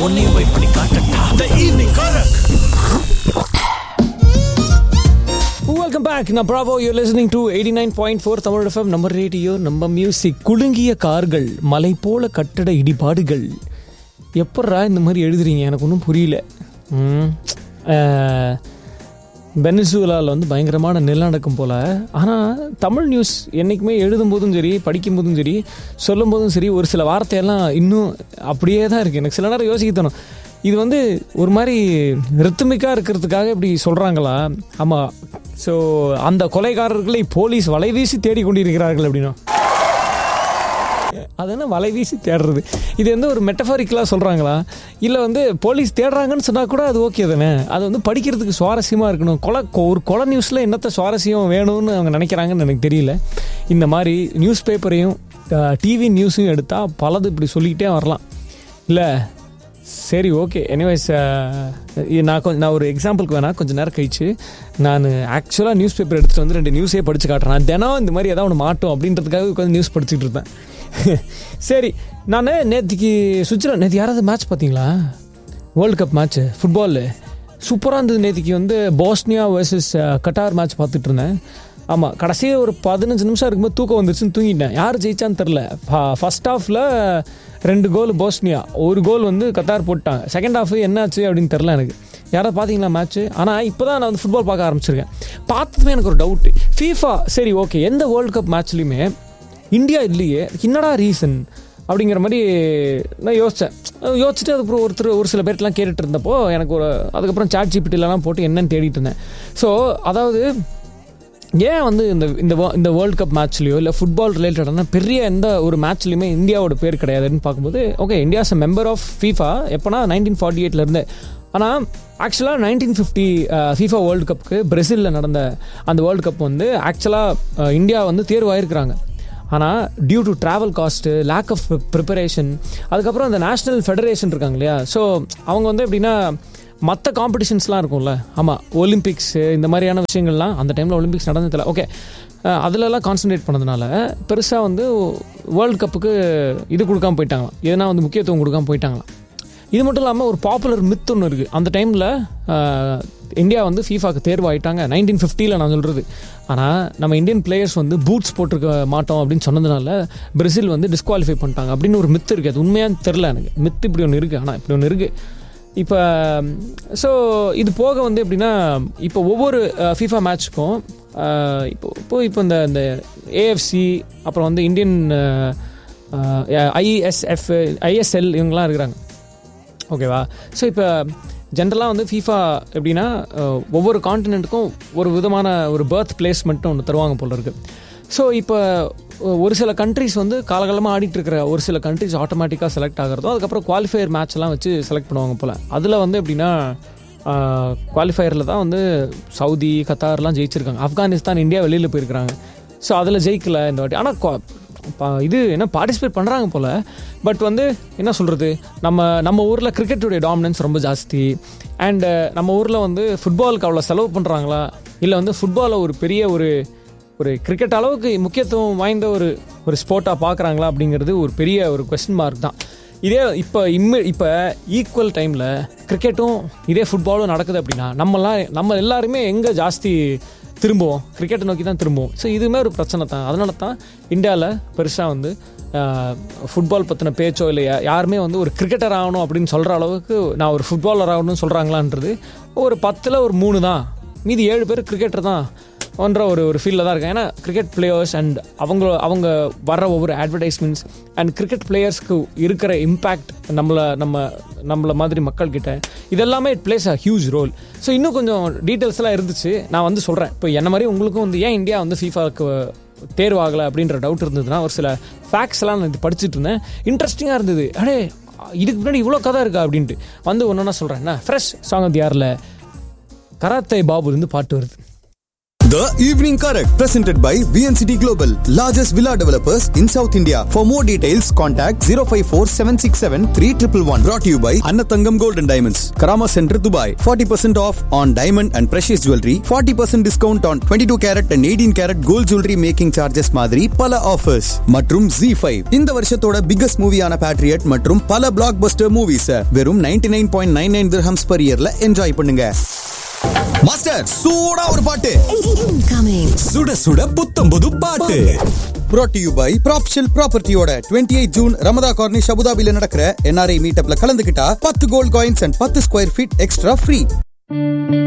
உன்னையும் போய் பண்ணி காட்டட்டா the evening Karak welcome back நான் bravo you listening to eighty nine point four Tamil FM நம்ம ரேடியோ நம்ம மியூசிக் குலுங்கிய கார்கள் மலை போல கட்டட இடிபாடுகள் எப்பட்றா இந்த மாதிரி எழுதுறீங்க எனக்கு ஒன்றும் புரியல ம், அஹ், வெனிசுலாவில் வந்து பயங்கரமான நிலநடுக்கம் போல் ஆனால் தமிழ் நியூஸ் என்றைக்குமே எழுதும்போதும் சரி படிக்கும்போதும் சரி சொல்லும்போதும் சரி ஒரு சில வார்த்தையெல்லாம் இன்னும் அப்படியே தான் இருக்குது எனக்கு சில நேரம் யோசிக்க தோணும் இது வந்து ஒரு மாதிரி ரித்தமிக்காக இருக்கிறதுக்காக இப்படி சொல்கிறாங்களா ஆமாம் ஸோ அந்த கொலைகாரர்களை போலீஸ் வலைவீசி தேடிக் கொண்டிருக்கிறார்கள் அப்படின்னா அது என்ன வலை வீசி தேடுறது இது வந்து ஒரு மெட்டஃபாரிக்கலாக சொல்கிறாங்களா இல்லை வந்து போலீஸ் தேடுறாங்கன்னு சொன்னால் கூட அது ஓகே தானே அது வந்து படிக்கிறதுக்கு சுவாரஸ்யமாக இருக்கணும் கொலை கொ- ஒரு கொலை நியூஸில் என்னத்த சுவாரஸ்யம் வேணும்னு அவங்க நினைக்கிறாங்கன்னு எனக்கு தெரியல இந்த மாதிரி நியூஸ் பேப்பரையும் டிவி நியூஸையும் எடுத்தால் பலது இப்படி சொல்லிக்கிட்டே வரலாம் இல்லை சரி ஓகே எனிவைஸ் நான் கொஞ்சம் நான் ஒரு எக்ஸாம்பிளுக்கு வேணா கொஞ்சம் நேரம் கழிச்சு நான் ஆக்சுவலாக நியூஸ் பேப்பர் எடுத்துகிட்டு வந்து ரெண்டு நியூஸே படித்து காட்டுறேன் நான் தினம் இந்த மாதிரி ஏதாவது ஒன்று மாட்டோம் அப்படின்றதுக்காக உட்காந்து நியூஸ் படிச்சுட்டு இருப்பேன் சரி நான் நேற்றுக்கு சுவிட்சர்லாந்து நேற்று யாராவது மேட்ச் பார்த்தீங்களா வேர்ல்டு கப் மேட்ச்சு ஃபுட்பாலு சூப்பராக இருந்தது நேற்றுக்கு வந்து போஸ்னியா வர்சஸ் கட்டார் மேட்ச் பார்த்துட்டு இருந்தேன் ஆமாம் கடைசியாக ஒரு பதினஞ்சு நிமிஷம் இருக்கும்போது தூக்கம் வந்துருச்சுன்னு தூங்கிட்டேன் யார் ஜெயிச்சான்னு தெரில ஃபர்ஸ்ட் ஹாஃபில் ரெண்டு கோல் போஸ்னியா ஒரு கோல் வந்து கத்தார் போட்டாங்க செகண்ட் ஹாஃப் என்னாச்சு அப்படின்னு தெரில எனக்கு யாராவது பார்த்தீங்களா மேட்ச்சு ஆனால் இப்போ தான் நான் வந்து ஃபுட்பால் பார்க்க ஆரம்பிச்சிருக்கேன் பார்த்ததுமே எனக்கு ஒரு டவுட்டு ஃபீஃபா சரி ஓகே எந்த வேர்ல்டு கப் மேட்ச்லையுமே இந்தியா இல்லையே என்னடா ரீசன் அப்படிங்கிற மாதிரி நான் யோசித்தேன் யோசிச்சுட்டு அதுக்கப்புறம் ஒருத்தர் ஒரு சில பேர்ட்டெலாம் கேட்டுட்டு இருந்தப்போ எனக்கு ஒரு அதுக்கப்புறம் சாட் ஜிபிட்டிலலாம் போட்டு என்னன்னு தேடிட்டு இருந்தேன் ஸோ அதாவது ஏன் வந்து இந்த இந்த wo- இந்த வேர்ல்டு கப் மேட்ச்லையோ இல்லை ஃபுட்பால் ரிலேட்டடான பெரிய எந்த ஒரு மேட்ச்லையுமே இந்தியாவோட பேர் கிடையாதுன்னு பார்க்கும்போது okay India's member of FIFA எப்போனா நைன்டீன் ஃபார்ட்டி எயிட்லேருந்து ஆனால் ஆக்சுவலாக நைன்டீன் ஃபிஃப்டி ஃபீஃபா வேர்ல்டு கப்புக்கு பிரேசிலில் நடந்த அந்த வேர்ல்டு கப் வந்து ஆக்சுவலாக இந்தியா வந்து தேர்வாயிருக்கிறாங்க ஆனால் due to travel cost lack of preparation அதுக்கப்புறம் அந்த நேஷ்னல் ஃபெடரேஷன் இருக்காங்க இல்லையா ஸோ அவங்க வந்து எப்படின்னா மற்ற காம்படிஷன்ஸ்லாம் இருக்கும்ல ஆமாம் ஒலிம்பிக்ஸு இந்த மாதிரியான விஷயங்கள்லாம் அந்த டைமில் ஒலிம்பிக்ஸ் நடந்ததில்ல ஓகே அதிலலாம் கான்சன்ட்ரேட் பண்ணதுனால பெருசாக வந்து வேர்ல்டு கப்புக்கு இது கொடுக்காம போயிட்டாங்களாம் எதனா வந்து முக்கியத்துவம் கொடுக்காம போயிட்டாங்களாம் இது மட்டும் இல்லாமல் ஒரு பாப்புலர் மித் ஒன்று இருக்குது அந்த டைமில் இந்தியா வந்து ஃபீஃபாக்கு தேர்வாயிட்டாங்க நைன்டீன் ஃபிஃப்டியில் நான் சொல்கிறது ஆனால் நம்ம இந்தியன் பிளேயர்ஸ் வந்து பூட்ஸ் போட்டிருக்க மாட்டோம் அப்படின்னு சொன்னதுனால பிரேசில் வந்து டிஸ்குவாலிஃபை பண்ணிட்டாங்க அப்படின்னு ஒரு மித் இருக்குது அது உண்மையான்னு தெரில எனக்கு மித் இப்படி ஒன்று இருக்குது ஆனால் இப்படி ஒன்று இருக்குது இப்போ ஸோ இது போக வந்து எப்படின்னா இப்போ ஒவ்வொரு ஃபீஃபா மேட்ச்சுக்கும் இப்போ இப்போ இப்போ இந்த இந்த ஏஎஃப்சி அப்புறம் வந்து இந்தியன் ஐஎஸ்எஃப் ஐஎஸ்எல் இவங்கெல்லாம் இருக்கிறாங்க ஓகேவா ஸோ இப்போ ஜென்ரலாக வந்து ஃபீஃபா எப்படின்னா அஹ், ஒவ்வொரு காண்டினென்ட்டுக்கும் ஒரு விதமான ஒரு பர்த் பிளேஸ்மெண்ட்னு ஒன்று தருவாங்க போல இருக்குது ஸோ இப்போ அஹ், ஒரு சில கண்ட்ரிஸ் வந்து காலகாலமாக ஆடிட்டு இருக்கிற ஒரு சில கண்ட்ரிஸ் ஆட்டோமேட்டிக்காக செலக்ட் ஆகிறதும் அதுக்கப்புறம் குவாலிஃபயர் மேட்ச்லாம் வச்சு செலக்ட் பண்ணுவாங்க போல் அதில் வந்து எப்படின்னா குவாலிஃபயரில் தான் வந்து சவுதி கத்தார்லாம் ஜெயிச்சிருக்காங்க ஆப்கானிஸ்தான் இந்தியா வெளியில் போயிருக்கிறாங்க ஸோ அதில் ஜெயிக்கல இந்த வாட்டி ஆனால் பா- இது என்ன பார்ட்டிசிபேட் பண்ணுறாங்க போல் பட் வந்து என்ன சொல்கிறது நம்ம நம்ம ஊரில் கிரிக்கெட்டுடைய டாமினன்ஸ் ரொம்ப ஜாஸ்தி அண்டு நம்ம ஊரில் வந்து ஃபுட்பாலுக்கு அவ்வளோ செலவு பண்ணுறாங்களா இல்லை வந்து ஃபுட்பாலை ஒரு பெரிய ஒரு ஒரு கிரிக்கெட் அளவுக்கு முக்கியத்துவம் வாய்ந்த ஒரு ஒரு ஸ்போர்ட்டாக பார்க்குறாங்களா அப்படிங்கிறது ஒரு பெரிய ஒரு கொஸ்டின் மார்க் தான் இதே இப்போ இம்மி இப்போ ஈக்குவல் டைமில் கிரிக்கெட்டும் இதே ஃபுட்பாலும் நடக்குது அப்படின்னா நம்மலாம் நம்ம எல்லாருமே எங்கே ஜாஸ்தி திரும்புவோம் கிரிக்கெட்டை நோக்கி தான் திரும்புவோம் ஸோ இதுவுமே ஒரு பிரச்சனை தான் அதனால தான் இந்தியாவில் பெருசாக வந்து ஃபுட்பால் பற்றின பேச்சோ இல்லை யா- யாருமே வந்து ஒரு கிரிக்கெட்டர் ஆகணும் அப்படின்னு சொல்கிற அளவுக்கு நான் ஒரு ஃபுட்பாலர் ஆகணும்னு சொல்கிறாங்களான்றது ஒரு பத்தில் ஒரு மூணு தான் மீதி ஏழு பேர் கிரிக்கெட்டர் தான் ஒன்ற ஒரு ஒரு ஃபீல்டில் தான் இருக்காங்க ஏன்னா கிரிக்கெட் பிளேயர்ஸ் அண்ட் அவங்க அவங்க வர்ற ஒவ்வொரு அட்வர்டைஸ்மெண்ட்ஸ் அண்ட் கிரிக்கெட் பிளேயர்ஸ்க்கு இருக்கிற இம்பேக்ட் நம்மளை நம்ம நம்மள மாதிரி மக்கள்கிட்ட இதெல்லாமே it plays a huge role so இன்னும் கொஞ்சம் டீட்டெயில்ஸ்லாம் இருந்துச்சு நான் வந்து சொல்கிறேன் இப்போ என்ன மாதிரி உங்களுக்கும் வந்து ஏன் இந்தியா வந்து ஃபீஃபாவுக்கு தேர்வாகலை அப்படின்ற டவுட் இருந்ததுன்னா ஒரு சில ஃபேக்ட்ஸ் எல்லாம் நான் இது படிச்சுட்டு இருந்தேன் இன்ட்ரெஸ்டிங்காக இருந்தது அடே இதுக்கு முன்னாடி இவ்வளோ கதை இருக்கா அப்படின்ட்டு வந்து ஒன்று சொல்கிறேன் என்ன ஃப்ரெஷ் சாங் வந்து யாரில் கராத்தே பாபுலேருந்து பாட்டு வருது The Evening Correct, presented by VNCT Global, largest villa developers in South India. For more details, contact 054 767 3111. Brought to you by Annatangam Gold and Diamonds, Karama Center, Dubai. 40% off on diamond and precious jewelry, 40% discount on 22 carat and 18 carat gold jewelry making charges மாதிரி பல offers மற்றும் Z5 இந்த வருஷத்தோட biggest மூவியான Patriot மற்றும் பல black Bastar movies வெறும் 99.99 nine point nine nine dirhams per இயர்ல enjoy பண்ணுங்க மாஸ்டர் சூடா ஒரு பாட்டு Incoming. சுட சுட புத்தம் புது பாட்டு brought to you by ப்ராப்ஷில் ப்ராப்பர்ட்டியோட 28 ஜூன் ரமதா கார்னிஷ் அபுதாபில நடக்கிற என்ஆர்ஐ மீட்டப்ல கலந்துக்கிட்டா பத்து கோல்ட் காயின்ஸ் அண்ட் பத்து ஸ்கொயர் ஃபீட் எக்ஸ்ட்ரா ஃப்ரீ